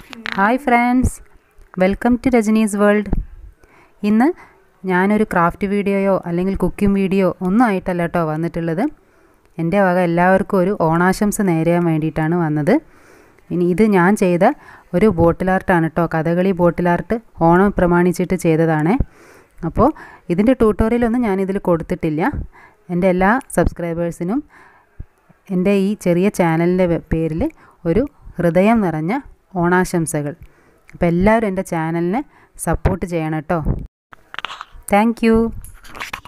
hi friends welcome to Rajani's world ഇന്ന് ഞാനൊരു craft വീഡിയോയോ അല്ലെങ്കിൽ കുക്കിംഗ് വീഡിയോ ഒന്നും ആയിട്ടല്ല കേട്ടോ വന്നിട്ടുള്ളത് എൻ്റെ വക എല്ലാവർക്കും ഒരു ഓണാശംസ നേരാൻ വേണ്ടിയിട്ടാണ് വന്നത് ഇനി ഇത് ഞാൻ ചെയ്ത ഒരു ബോട്ടിൽ ആർട്ടാണ് കേട്ടോ കഥകളി ബോട്ടിൽ ആർട്ട് ഓണം പ്രമാണിച്ചിട്ട് ചെയ്തതാണേ അപ്പോൾ ഇതിൻ്റെ ട്യൂട്ടോറിയലൊന്നും ഞാനിതിൽ കൊടുത്തിട്ടില്ല എൻ്റെ എല്ലാ സബ്സ്ക്രൈബേഴ്സിനും എൻ്റെ ഈ ചെറിയ ചാനലിൻ്റെ പേരിൽ ഒരു ഹൃദയം നിറഞ്ഞ ഓണാശംസകൾ അപ്പോൾ എല്ലാവരും എൻ്റെ ചാനലിനെ സപ്പോർട്ട് ചെയ്യണം കേട്ടോ താങ്ക്